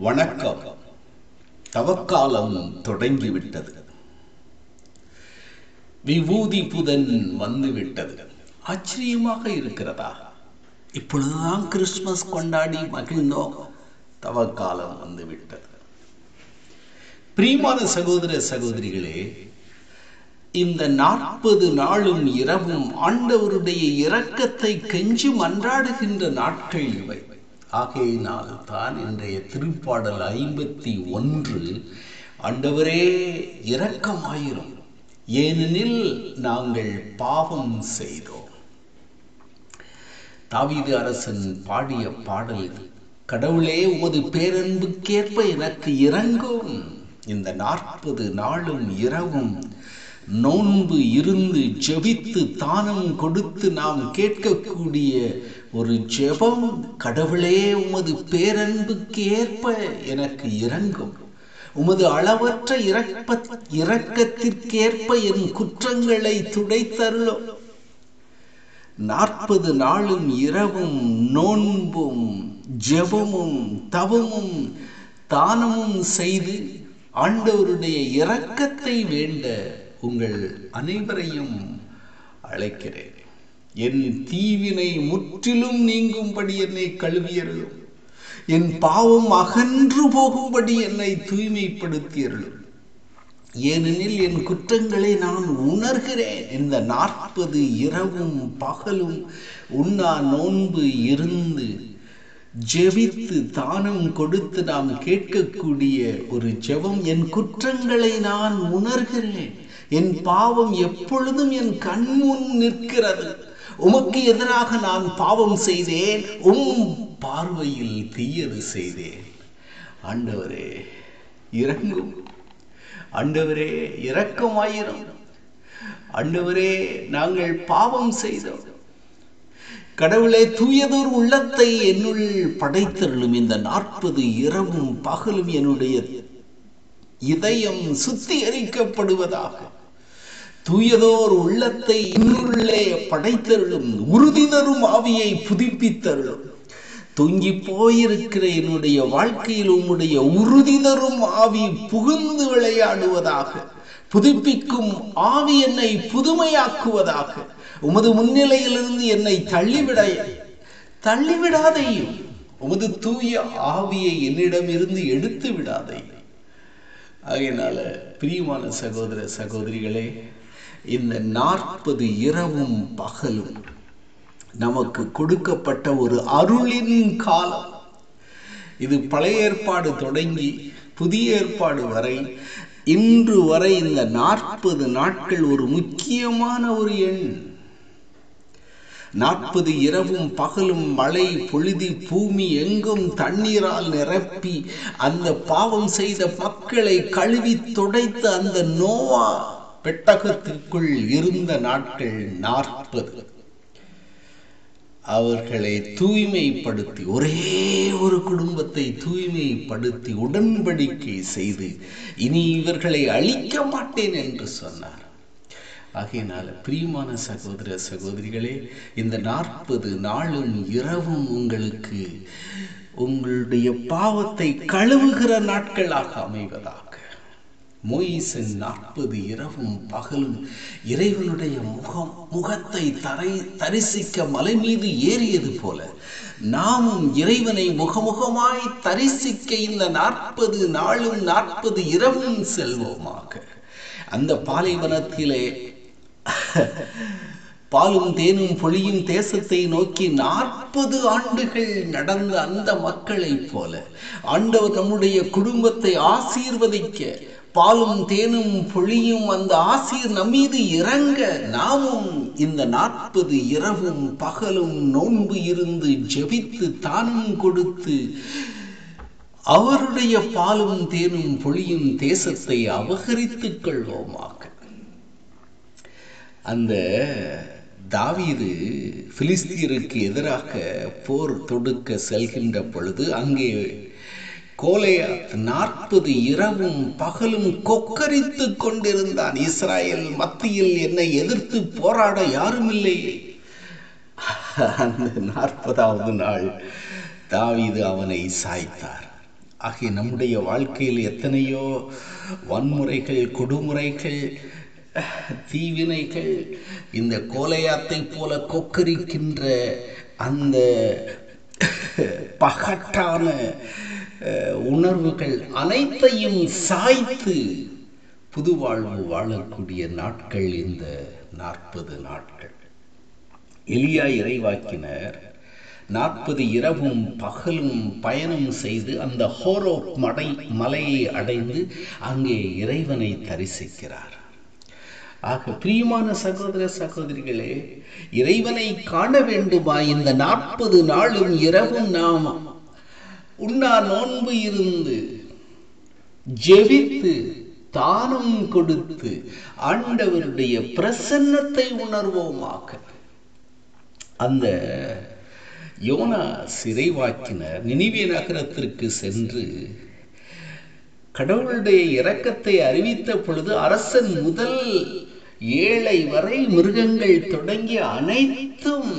வணக்கம் தவக்காலம் தொடங்கிவிட்டது விபூதி புதன் வந்துவிட்டது ஆச்சரியமாக இருக்கிறதா இப்பொழுதுதான் கிறிஸ்துமஸ் கொண்டாடி மகிழ்ந்தோம் தவக்காலம் வந்துவிட்டது பிரியமான சகோதர சகோதரிகளே இந்த நாற்பது நாளும் இரவும் ஆண்டவருடைய இரக்கத்தை கெஞ்சி மன்றாடுகின்ற நாட்கள் இவை ஆகையினால் தான் இன்றைய திருப்பாடல் ஐம்பத்தி ஒன்று ஆண்டவரே இரக்கமாயிரும் ஏனெனில் நாங்கள் பாவம் செய்தோம் தாவீது அரசன் பாடிய பாடல் இது கடவுளே உமது பேரன்புக்கேற்ப எனக்கு இறங்கும் இந்த நாற்பது நாளும் இரவும் நோன்பு இருந்து ஜெபித்து தானம் கொடுத்து நாம் கேட்கக்கூடிய ஒரு ஜெபம் கடவுளே உமது பேரன்புக்கு ஏற்ப எனக்கு இறங்கும் உமது அளவற்ற இறப்ப இரக்கத்திற்கேற்ப என் குற்றங்களை துடைத்தருளும் நாற்பது நாளும் இரவும் நோன்பும் ஜெபமும் தவமும் தானமும் செய்து ஆண்டவருடைய இரக்கத்தை வேண்ட உங்கள் அனைவரையும் அழைக்கிறேன் என் தீவினை முற்றிலும் நீங்கும்படி என்னை கழுவியருளும் என் பாவம் அகன்று போகும்படி என்னை தூய்மைப்படுத்தியருளும் ஏனெனில் என் குற்றங்களை நான் உணர்கிறேன் இந்த நாற்பது இரவும் பகலும் உண்ணா நோன்பு இருந்து ஜெபித்து தானம் கொடுத்து நாம் கேட்கக்கூடிய ஒரு ஜெபம் என் குற்றங்களை நான் உணர்கிறேன் என் பாவம் எப்பொழுதும் என் கண்முன் நிற்கிறது உமக்கு எதிராக நான் பாவம் செய்தேன் உம் பார்வையில் தீயது செய்தேன் ஆண்டவரே இறங்கும் ஆண்டவரே இரக்கமாயிரும் ஆண்டவரே நாங்கள் பாவம் செய்தோம் கடவுளே தூயதோர் உள்ளத்தை என்னுள் படைத்தருளும் இந்த நாற்பது இரவும் பகலும் என்னுடைய இதயம் சுத்திகரிக்கப்படுவதாக தூயதோர் உள்ளத்தை இன்னுள்ளே படைத்தருளும் உறுதி தரும் ஆவியை புதுப்பித்தருளும் தொங்கி போயிருக்கிற என்னுடைய வாழ்க்கையில் உம்முடைய உறுதி தரும் ஆவி புகுந்து விளையாடுவதாக புதுப்பிக்கும் ஆவி என்னை புதுமையாக்குவதாக உமது முன்னிலையிலிருந்து என்னை தள்ளிவிட தள்ளிவிடாதையும் உமது தூய ஆவியை என்னிடமிருந்து எடுத்து விடாதை ஆகையினால பிரியமான சகோதர சகோதரிகளே இந்த நாற்பது இரவும் பகலும் நமக்கு கொடுக்கப்பட்ட ஒரு அருளின் காலம் இது பழைய ஏற்பாடு தொடங்கி புதிய ஏற்பாடு வரை இன்று வரை இந்த நாற்பது நாட்கள் ஒரு முக்கியமான ஒரு எண் நாற்பது இரவும் பகலும் மழை பொழுதி பூமி எங்கும் தண்ணீரால் நிரப்பி அந்த பாவம் செய்த மக்களை கழுவி துடைத்த அந்த நோவா பெட்டகத்திற்குள் இருந்த நாட்கள் நாற்பது அவர்களை தூய்மைப்படுத்தி ஒரே ஒரு குடும்பத்தை தூய்மைப்படுத்தி உடன்படிக்கை செய்து இனி இவர்களை அழிக்க மாட்டேன் என்று சொன்னார் ஆகையினால பிரியமான சகோதர சகோதரிகளே இந்த நாற்பது நாளும் இரவும் உங்களுக்கு உங்களுடைய பாவத்தை கழுவுகிற நாட்களாக அமைவதாக மோயிசன் நாற்பது இரவும் பகலும் இறைவனுடைய முகம் முகத்தை தரை தரிசிக்க மலை மீது ஏறியது போல நாமும் இறைவனை முகமுகமாய் தரிசிக்க இந்த நாற்பது நாளும் நாற்பது இரவும் செல்வோமாக அந்த பாலைவனத்திலே பாலும் தேனும் பொழியும் தேசத்தை நோக்கி நாற்பது ஆண்டுகள் நடந்த அந்த மக்களைப் போல ஆண்டவர் நம்முடைய குடும்பத்தை ஆசீர்வதிக்க பாலும் தேனும் பொழியும் அந்த ஆசீர் நம்மீது இறங்க நாமும் இந்த நாற்பது இரவும் பகலும் நோன்பு இருந்து ஜெபித்து தானம் கொடுத்து அவருடைய பாலும் தேனும் பொழியும் தேசத்தை அபகரித்துக் கொள்வோமாக அந்த தாவீது பிலிஸ்தீருக்கு எதிராக போர் தொடுக்க செல்கின்ற பொழுது அங்கே கோலையாத் நாற்பது இரவும் பகலும் கொக்கரித்து கொண்டிருந்தான் இஸ்ராயல் மத்தியில் என்னை எதிர்த்து போராட யாரும் இல்லை அந்த நாற்பதாவது நாள் தாவீது அவனை சாய்த்தார் ஆகிய நம்முடைய வாழ்க்கையில் எத்தனையோ வன்முறைகள் கொடுமுறைகள் தீவினைகள் இந்த கோலையாத்தை போல கொக்கரிக்கின்ற அந்த பகட்டான அஹ், உணர்வுகள் அனைத்தையும் சாய்த்து புது வாழ்வு வாழக்கூடிய நாட்கள் இந்த நாற்பது நாட்கள் எலியா இறைவாக்கினர் நாற்பது இரவும் பகலும் பயணம் செய்து அந்த ஹோரோ மடை மலையை அடைந்து அங்கே இறைவனை தரிசிக்கிறார் ஆக பிரியமான சகோதர சகோதரிகளே இறைவனை காண வேண்டுமா இந்த நாற்பது நாளும் இரவும் நாம் உண்ணா நோன்பு இருந்து ஜெபித்து தானம் கொடுத்து ஆண்டவருடைய பிரசன்னத்தை உணர்வோமாக அந்த யோனா சிறைவாக்கினர் நினிவே நகரத்திற்கு சென்று கடவுளுடைய இரக்கத்தை அறிவித்த பொழுது அரசன் முதல் ஏழை வரை மிருகங்கள் தொடங்கி அனைத்தும்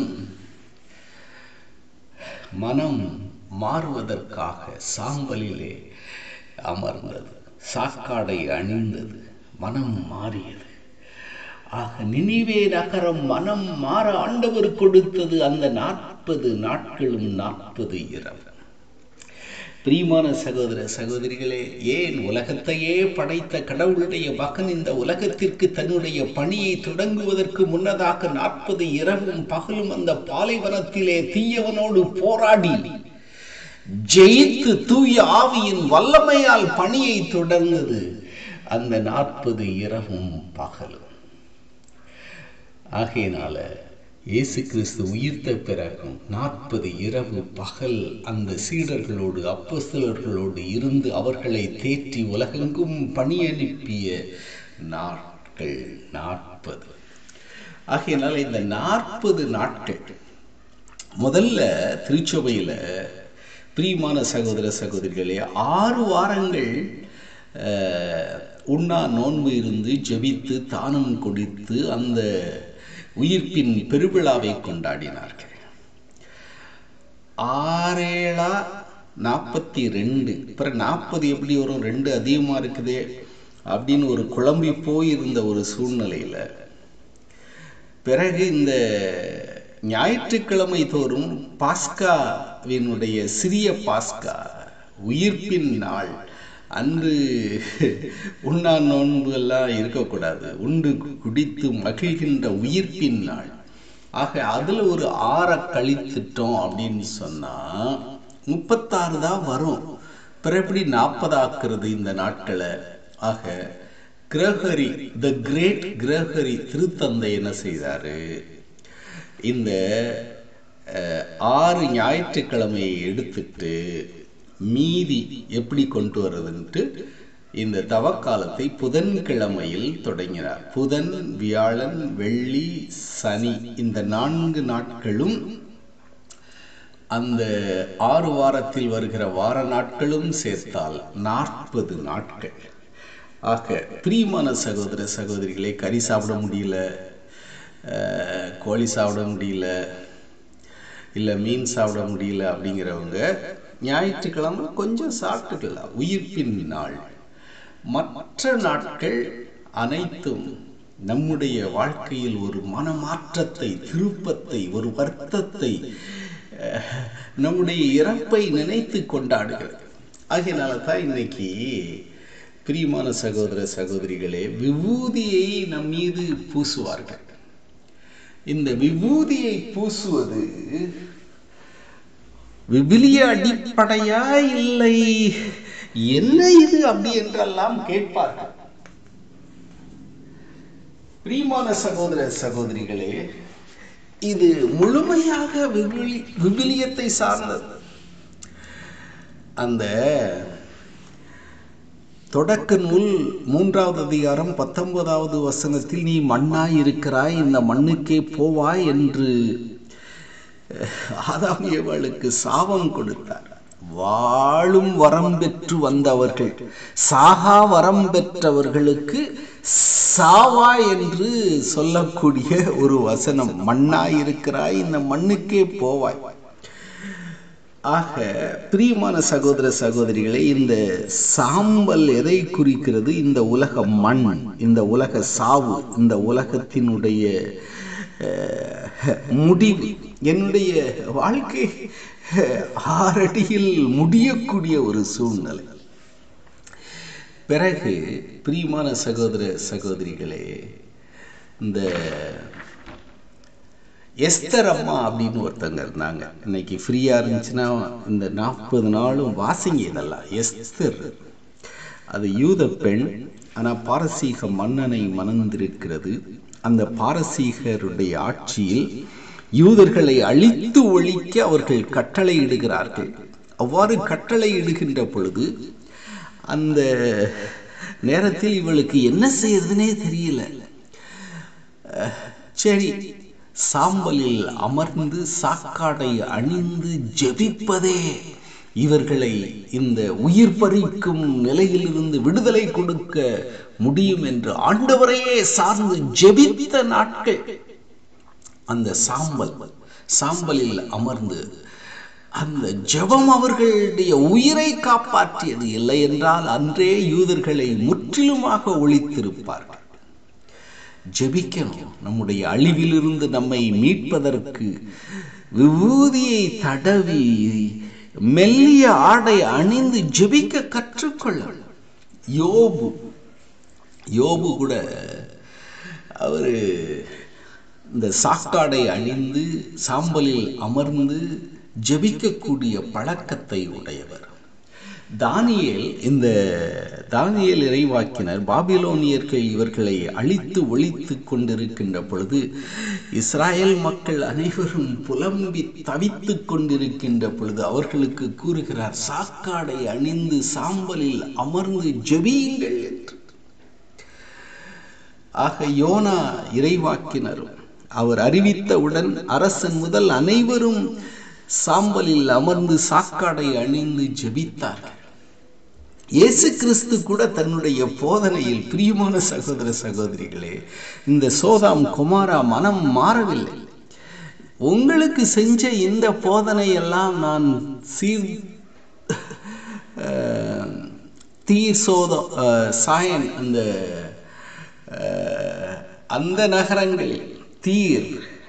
மனம் மாறுவதற்காக சாம்பலிலே அமர்ந்தது சாக்காடை அணிந்தது மனம் மாறியது ஆக நினிவே நகரம் மனம் மாற ஆண்டவர் கொடுத்தது அந்த நாற்பது நாட்களும் நாற்பது இரவு பிரியமான சகோதர சகோதரிகளே ஏன் உலகத்தையே படைத்த கடவுளுடைய மகன் இந்த உலகத்திற்கு தன்னுடைய பணியை தொடங்குவதற்கு முன்னதாக நாற்பது இரவும் பகலும் அந்த பாலைவனத்திலே தீயவனோடு போராடி ஜெயித்து தூய ஆவியின் வல்லமையால் பணியை தொடர்ந்தது அந்த நாற்பது இரவும் பகலும் ஆகையினால இயேசு கிறிஸ்து உயிர்த்த பிறகும் நாற்பது இரவு பகல் அந்த சீடர்களோடு அப்போஸ்தலர்களோடு இருந்து அவர்களை தேற்றி உலகெங்கும் பணியனுப்பிய நாட்கள் நாற்பது ஆகையினால இந்த நாற்பது நாட்கள் முதல்ல திருச்சபையில பிரியமான சகோதர சகோதரிகளே ஆறு வாரங்கள் அஹ், உண்ணா நோன்பு இருந்து ஜெபித்து தானம் கொடுத்து அந்த உயிர்ப்பின் பெருவிழாவை கொண்டாடினார்கள் ஆறேழா நாற்பத்தி ரெண்டு அப்புறம் நாற்பது எப்படி வரும் ரெண்டு அதிகமாக இருக்குதே அப்படின்னு ஒரு குழம்பி போயிருந்த ஒரு சூழ்நிலையில பிறகு இந்த ஞாயிற்றுக்கிழமை தோறும் பாஸ்காவினுடைய சிறிய பாஸ்கா உயிர்ப்பின் நாள் அன்று உண்ணா நோன்பு எல்லாம் இருக்கக்கூடாது உண்டு குடித்து மகிழ்கின்ற உயிர்ப்பின் நாள் ஆக அதுல ஒரு ஆற கழித்துட்டோம் அப்படின்னு சொன்னா முப்பத்தாறு தான் வரும் பிற எப்படி நாற்பது ஆக்குறது இந்த நாட்களை ஆக கிரகரி த கிரேட் கிரகரி திருத்தந்தை என்ன செய்தாரு இந்த அஹ், ஆறு ஞாயிற்றுக்கிழமையை எடுத்துட்டு மீதி எப்படி கொண்டு வர்றதுன்ட்டு இந்த தவக்காலத்தை புதன்கிழமையில் தொடங்கினார் புதன் வியாழன் வெள்ளி சனி இந்த நான்கு நாட்களும் அந்த ஆறு வாரத்தில் வருகிற வார நாட்களும் சேர்த்தால் நாற்பது நாட்கள் ஆக பிரியமான சகோதர சகோதரிகளே கறி சாப்பிட முடியல அஹ், கோழி சாப்பிட முடியல இல்லை மீன் சாப்பிட முடியல அப்படிங்கிறவங்க ஞாயிற்றுக்கிழமை கொஞ்சம் சாப்பிட்டுக்கலாம் உயிர்ப்பின் நாள் மற்ற நாட்கள் அனைத்தும் நம்முடைய வாழ்க்கையில் ஒரு மனமாற்றத்தை திருப்பத்தை ஒரு வருத்தத்தை அஹ், நம்முடைய இறப்பை நினைத்து கொண்டாடுகிறது ஆகையினால தான் இன்னைக்கு பிரியமான சகோதர சகோதரிகளே விபூதியை நம் மீது பூசுவார்கள் இந்த விபூதியை பூசுவது விபிலிய அடிப்படையா இல்லை என்ன இது அப்படி என்றெல்லாம் கேட்பார்கள் பிரியமான சகோதர சகோதரிகளே இது முழுமையாக விவிலி விவிலியத்தை சார்ந்தது அந்த தொடக்க நூல் மூன்றாவது அதிகாரம் பத்தொன்பதாவது வசனத்தில் நீ மண்ணாய் இருக்கிறாய் இந்த மண்ணுக்கே போவாய் என்று ஆதாம் ஏவாளுக்கு சாபம் கொடுத்தார் வாழும் வரம் பெற்று வந்தவர்கள் சாகா வரம் பெற்றவர்களுக்கு சாவா என்று சொல்லக்கூடிய ஒரு வசனம் மண்ணாய் இருக்கிறாய் இந்த மண்ணுக்கே போவாய் ஆக பிரியமான சகோதர சகோதரிகளே இந்த சாம்பல் எதை குறிக்கிறது இந்த உலக மண் இந்த உலக சாவு இந்த உலகத்தினுடைய அஹ், முடிவு என்னுடைய வாழ்க்கை அஹ், ஆறடியில் முடியக்கூடிய ஒரு சூழ்நிலை பிறகு பிரியமான சகோதர சகோதரிகளே இந்த எஸ்தர் அம்மா அப்படின்னு ஒருத்தங்க இருந்தாங்க இன்னைக்கு ஃப்ரீயா இருந்துச்சுன்னா இந்த நாற்பது நாளும் வாசிங்க இதெல்லாம் எஸ்தர் அது யூத பெண் ஆனா பாரசீக மன்னனை மணந்திருக்கிறது அந்த பாரசீகருடைய ஆட்சியில் யூதர்களை அழித்து ஒழிக்க அவர்கள் கட்டளை இடுகிறார்கள் அவ்வாறு கட்டளை இடுகின்ற பொழுது அந்த நேரத்தில் இவளுக்கு என்ன செய்யறதுனே தெரியல அஹ், சரி சாம்பலில் அமர்ந்து சாக்காடை அணிந்து ஜெபிப்பதே இவர்களை இந்த உயிர் பறிக்கும் நிலையிலிருந்து விடுதலை கொடுக்க முடியும் என்று ஆண்டவரையே சார்ந்து ஜெபித்த நாட்கள் அந்த சாம்பல் சாம்பலில் அமர்ந்து அந்த ஜெபம் அவர்களுடைய உயிரை காப்பாற்றியது இல்லை என்றால் அன்றே யூதர்களை முற்றிலுமாக ஒழித்திருப்பார்கள் ஜெபிக்கணும் நம்முடைய அழிவிலிருந்து நம்மை மீட்பதற்கு விபூதியை தடவி மெல்லிய ஆடை அணிந்து ஜெபிக்க கற்றுக்கொள்ள யோபு யோபு கூட அவரு இந்த சாக்காடை அணிந்து சாம்பலில் அமர்ந்து ஜெபிக்கக்கூடிய பழக்கத்தை உடையவர் தானியேல் இந்த தானியேல் இறைவாக்கினர் பாபிலோனியர்கள் இவர்களை அழித்து ஒழித்து கொண்டிருக்கின்ற பொழுது இஸ்ராயேல் மக்கள் அனைவரும் புலம்பி தவித்துக் கொண்டிருக்கின்ற பொழுது அவர்களுக்கு கூறுகிறார் சாக்காடை அணிந்து சாம்பலில் அமர்ந்து ஜெபியுங்கள் என்று ஆக யோனா இறைவாக்கினரும் அவர் அறிவித்தவுடன் அரசன் முதல் அனைவரும் சாம்பலில் அமர்ந்து சாக்காடை அணிந்து ஜெபித்தார்கள் இயேசு கிறிஸ்து கூட தன்னுடைய போதனையில் பிரியமான சகோதர சகோதரிகளே இந்த சோதாம் குமாரா மனம் மாறவில்லை உங்களுக்கு செஞ்ச இந்த போதனை எல்லாம் நான் சீர் அஹ், தீர் சோத அஹ், சாயன் அந்த அஹ், அந்த நகரங்களில் தீர்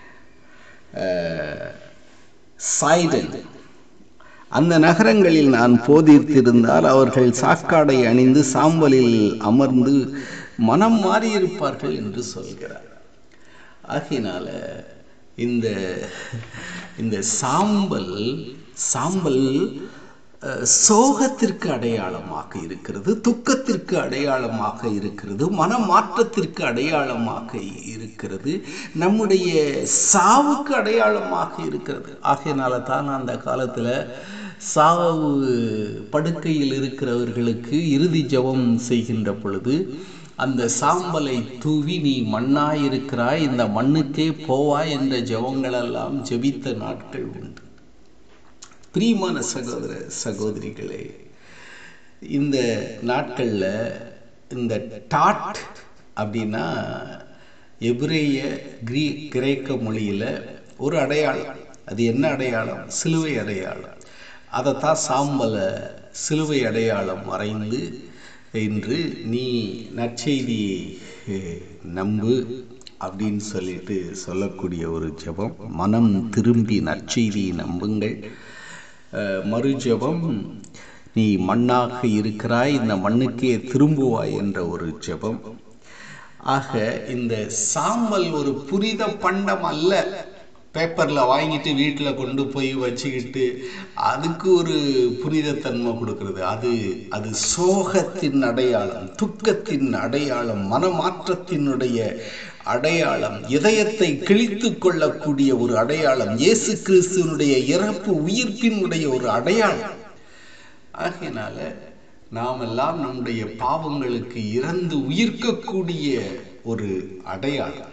அஹ், சைடன் அந்த நகரங்களில் நான் போதித்திருந்தால் அவர்கள் சாக்காடை அணிந்து சாம்பலில் அமர்ந்து மனம் மாறியிருப்பார்கள் என்று சொல்கிறார் ஆகையினால இந்த இந்த சாம்பல் சாம்பல் அஹ், சோகத்திற்கு அடையாளமாக இருக்கிறது துக்கத்திற்கு அடையாளமாக இருக்கிறது மனமாற்றத்திற்கு அடையாளமாக இருக்கிறது நம்முடைய சாவுக்கு அடையாளமாக இருக்கிறது ஆகையினால தான் அந்த காலத்துல சாவு படுக்கையில் இருக்கிறவர்களுக்கு இறுதி ஜெபம் செய்கின்ற பொழுது அந்த சாம்பலை தூவி நீ மண்ணாயிருக்கிறாய் இந்த மண்ணுக்கே போவாய் என்ற ஜெபங்களெல்லாம் ஜெபித்த நாட்கள் உண்டு பிரியமான சகோதர சகோதரிகளே இந்த நாட்கள்ல இந்த டாட் அப்படின்னா எபிரேய கிரீ கிரேக்க மொழியில ஒரு அடையாளம் அது என்ன அடையாளம் சிலுவை அடையாளம் அதைத்தான் சாம்பல சிலுவை அடையாளம் வரைந்து இன்று நீ நற்செய்தியை அஹ், நம்பு அப்படின்னு சொல்லிட்டு சொல்லக்கூடிய ஒரு ஜெபம் மனம் திரும்பி நற்செய்தியை நம்புங்கள் அஹ், மறு ஜெபம் நீ மண்ணாக இருக்கிறாய் இந்த மண்ணுக்கே திரும்புவாய் என்ற ஒரு ஜெபம் ஆக இந்த சாம்பல் ஒரு புரித பண்டம் அல்ல பேப்பர்ல வாங்கிட்டு வீட்டுல கொண்டு போய் வச்சுக்கிட்டு அதுக்கு ஒரு புனிதத்தன்மை கொடுக்கிறது அது அது சோகத்தின் அடையாளம் துக்கத்தின் அடையாளம் மனமாற்றத்தினுடைய அடையாளம் இதயத்தை கிழித்து கொள்ளக்கூடிய ஒரு அடையாளம் இயேசு கிறிஸ்துவனுடைய இறப்பு உயிர்ப்பினுடைய ஒரு அடையாளம் ஆகையினால நாம் எல்லாம் நம்முடைய பாவங்களுக்கு இறந்து உயிர்க்கக்கூடிய ஒரு அடையாளம்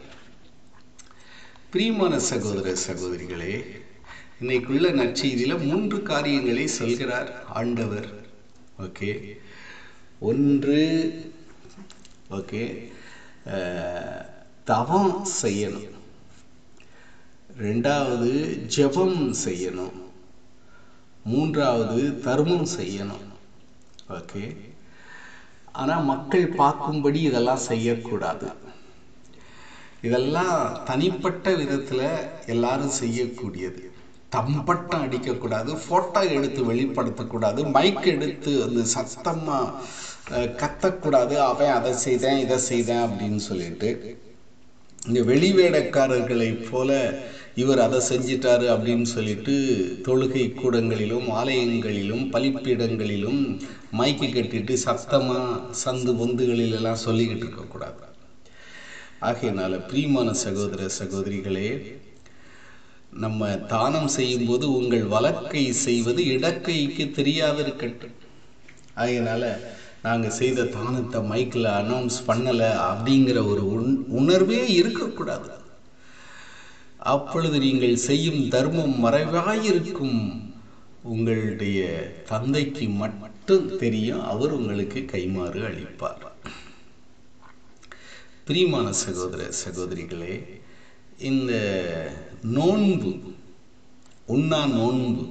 பிரியமான சகோதர சகோதரிகளே இன்னைக்குள்ள நற்செய்தியில மூன்று காரியங்களை சொல்கிறார் ஆண்டவர் ஓகே ஒன்று ஓகே தவம் செய்யணும் ரெண்டாவது ஜெபம் செய்யணும் மூன்றாவது தர்மம் செய்யணும் ஓகே ஆனால் மக்கள் பார்க்கும்படி இதெல்லாம் செய்யக்கூடாது இதெல்லாம் தனிப்பட்ட விதத்தில் எல்லாரும் செய்யக்கூடியது தம்பட்டம் அடிக்கக்கூடாது ஃபோட்டோ எடுத்து வெளிப்படுத்தக்கூடாது மைக் எடுத்து அந்த சத்தமாக கத்தக்கூடாது அவன் அதை செய்தேன் இதை செய்தேன் அப்படின்னு சொல்லிட்டு இந்த வெளிவேடக்காரர்களைப் போல இவர் அதை செஞ்சிட்டாரு அப்படின்னு சொல்லிட்டு தொழுகை கூடங்களிலும் ஆலயங்களிலும் பலிப்பீடங்களிலும் மைக்கு கட்டிட்டு சத்தமாக சந்து பொந்துகளில் எல்லாம் சொல்லிக்கிட்டு இருக்கக்கூடாது ஆகையினால பிரியமான சகோதர சகோதரிகளே நம்ம தானம் செய்யும்போது உங்கள் வழக்கை செய்வது இடக்கைக்கு தெரியாது இருக்கட்டும் அதனால நாங்கள் செய்த தானத்தை மைக்கில் அனௌன்ஸ் பண்ணலை அப்படிங்கிற ஒரு உண் உணர்வே இருக்கக்கூடாது அப்பொழுது நீங்கள் செய்யும் தர்மம் மறைவாயிருக்கும் உங்களுடைய தந்தைக்கு மட்டும் தெரியும் அவர் உங்களுக்கு கைமாறு அளிப்பார் பிரியமான சகோதர சகோதரிகளே இந்த நோன்பு உண்ணா நோன்பு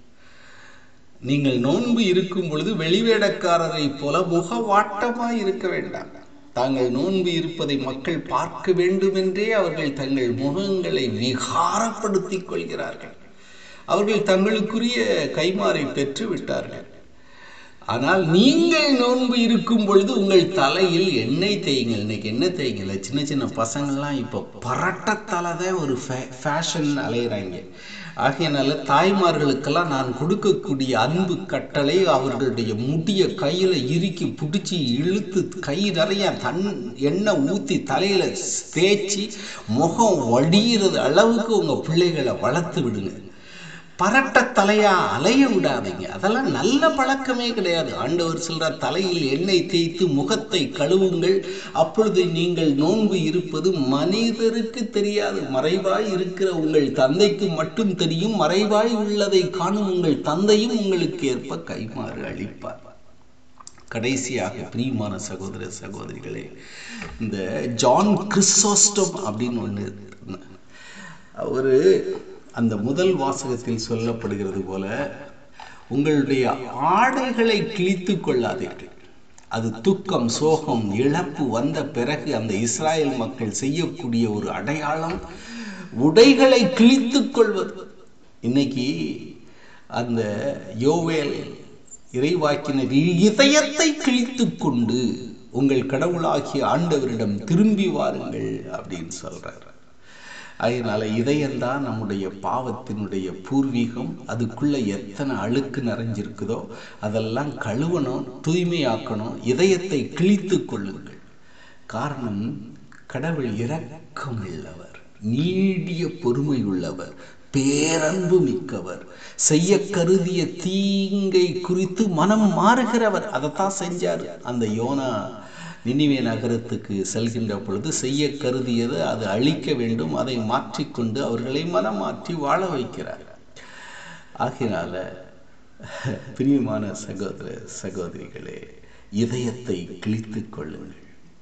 நீங்கள் நோன்பு இருக்கும் பொழுது வெளிவேடக்காரரை போல முகவாட்டமாய் இருக்க வேண்டாம் தாங்கள் நோன்பு இருப்பதை மக்கள் பார்க்க வேண்டுமென்றே அவர்கள் தங்கள் முகங்களை விகாரப்படுத்திக் கொள்கிறார்கள் அவர்கள் தங்களுக்குரிய கைமாறை பெற்று விட்டார்கள் ஆனால் நீங்கள் நோன்பு இருக்கும் பொழுது உங்கள் தலையில் எண்ணெய் தேய்ங்கள் இன்னைக்கு என்ன தேய்ங்கல சின்ன சின்ன பசங்கள்லாம் இப்போ பரட்டத்தலை தான் ஒரு ஃபேஷன் அலையிறாங்க ஆகையனால தாய்மார்களுக்கெல்லாம் நான் கொடுக்கக்கூடிய அன்பு கட்டளை அவர்களுடைய முடிய கையில் இறுக்கி பிடிச்சி இழுத்து கை நிறைய தன் எண்ணெய் ஊற்றி தலையில் தேய்ச்சி முகம் வடிகிறது அளவுக்கு உங்கள் பிள்ளைகளை வளர்த்து விடுங்க பரட்ட தலையா அலைய விடாதீங்க அதெல்லாம் நல்ல பழக்கமே கிடையாது ஆண்டவர் சொல்ற தலையில் எண்ணெய் தேய்த்து முகத்தை கழுவுங்கள் அப்பொழுது நீங்கள் நோன்பு இருப்பது மனிதருக்கு தெரியாது மறைவாய் இருக்கிற உங்கள் தந்தைக்கு மட்டும் தெரியும் மறைவாய் உள்ளதை காணும் உங்கள் தந்தையும் உங்களுக்கு ஏற்ப கைமாறு அளிப்பார் கடைசியாக பிரியமான சகோதர சகோதரிகளே இந்த ஜான் கிறிஸ்டோஸ்டம் அப்படின்னு ஒன்று அவரு அந்த முதல் வாசகத்தில் சொல்லப்படுகிறது போல உங்களுடைய ஆடைகளை கிழித்து கொள்ளாதீர்கள் அது துக்கம் சோகம் இழப்பு வந்த பிறகு அந்த இஸ்ராயல் மக்கள் செய்யக்கூடிய ஒரு அடையாளம் உடைகளை கிழித்து கொள்வது இன்னைக்கு அந்த யோவேல் இறைவாக்கினர் இதயத்தை கிழித்து கொண்டு உங்கள் கடவுளாகிய ஆண்டவரிடம் திரும்பி வாருங்கள் அப்படின்னு சொல்றார் அதனால இதயம்தான் நம்முடைய பாவத்தினுடைய பூர்வீகம் அதுக்குள்ள எத்தனை அழுக்கு நிறைஞ்சிருக்குதோ அதெல்லாம் கழுவணும் தூய்மையாக்கணும் இதயத்தை கிழித்து கொள்ளுங்கள் காரணம் கடவுள் இரக்கம் உள்ளவர் நீடிய பொறுமை உள்ளவர் பேரன்பு மிக்கவர் செய்ய கருதிய தீங்கை குறித்து மனம் மாறுகிறவர் அதைத்தான் செஞ்சார் அந்த யோனா நினிவே நகரத்துக்கு செல்கின்ற பொழுது செய்ய கருதியது அது அழிக்க வேண்டும் அதை மாற்றிக்கொண்டு அவர்களை மனம் மாற்றி வாழ வைக்கிறார் ஆகினால பிரியமான சகோதர சகோதரிகளே இதயத்தை கிழித்து கொள்ளுங்கள்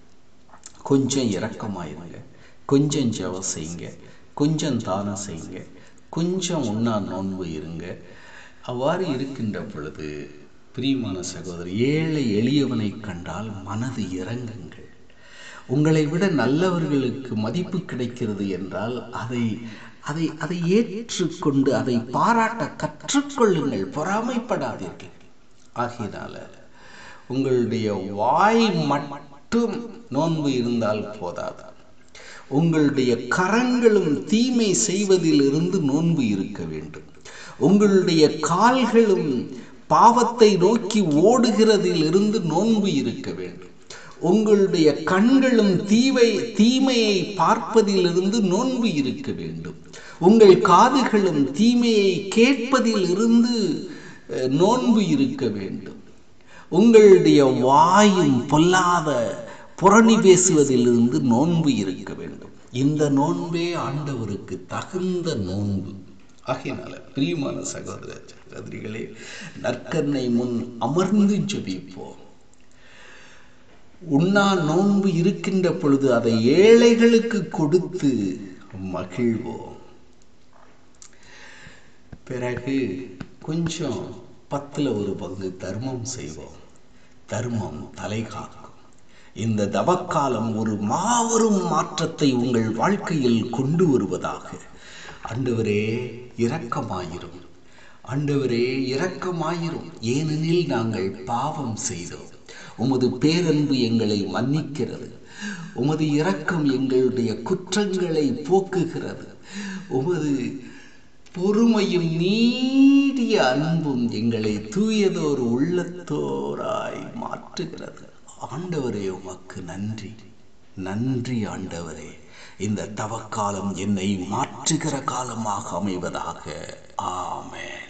கொஞ்சம் இரக்கமாயிருங்க கொஞ்சம் ஜெபம் செய்யுங்க கொஞ்சம் தானம் செய்யுங்க கொஞ்சம் உண்ணா நோன்பு இருங்க அவ்வாறு இருக்கின்ற பொழுது பிரியமான சகோதரி ஏழை எளியவனை கண்டால் மனது இறங்குங்கள் உங்களை விட நல்லவர்களுக்கு மதிப்பு கிடைக்கிறது என்றால் அதை அதை அதை ஏற்றுக்கொண்டு அதை பாராட்ட கற்றுக்கொள்ளுங்கள் பொறாமைப்படாதீர்கள் ஆகையினால உங்களுடைய வாய் மட்டும் நோன்பு இருந்தால் போதாது உங்களுடைய கரங்களும் தீமை செய்வதிலிருந்து நோன்பு இருக்க வேண்டும் உங்களுடைய கால்களும் பாவத்தை நோக்கி ஓடுகிறதிலிருந்து நோன்பு இருக்க வேண்டும் உங்களுடைய கண்களும் தீவை தீமையை பார்ப்பதிலிருந்து நோன்பு இருக்க வேண்டும் உங்கள் காதுகளும் தீமையை கேட்பதிலிருந்து நோன்பு இருக்க வேண்டும் உங்களுடைய வாயும் பொல்லாத புரணி பேசுவதிலிருந்து நோன்பு இருக்க வேண்டும் இந்த நோன்பே ஆண்டவருக்கு தகுந்த நோன்பு ஆகையினால பிரியமான சகோதர சகோதரிகளே நற்கர்ணை முன் அமர்ந்து ஜெபிப்போம் உண்ணா நோன்பு இருக்கின்ற பொழுது அதை ஏழைகளுக்கு கொடுத்து மகிழ்வோம் பிறகு கொஞ்சம் பத்தில் ஒரு பங்கு தர்மம் செய்வோம் தர்மம் தலை காக்கும் இந்த தவக்காலம் ஒரு மாபெரும் மாற்றத்தை உங்கள் வாழ்க்கையில் கொண்டு வருவதாக ஆண்டவரே இரக்கமாயிரும் ஆண்டவரே இரக்கமாயிரும் ஏனெனில் நாங்கள் பாவம் செய்தோம் உமது பேரன்பு எங்களை மன்னிக்கிறது உமது இரக்கம் எங்களுடைய குற்றங்களை போக்குகிறது உமது பொறுமையும் நீடிய அன்பும் எங்களை தூயதோர் உள்ளத்தோராய் மாற்றுகிறது ஆண்டவரே உமக்கு நன்றி நன்றி ஆண்டவரே இந்த தவக்காலம் என்னை மாற்றுகிற காலமாக அமைவதாக ஆமென்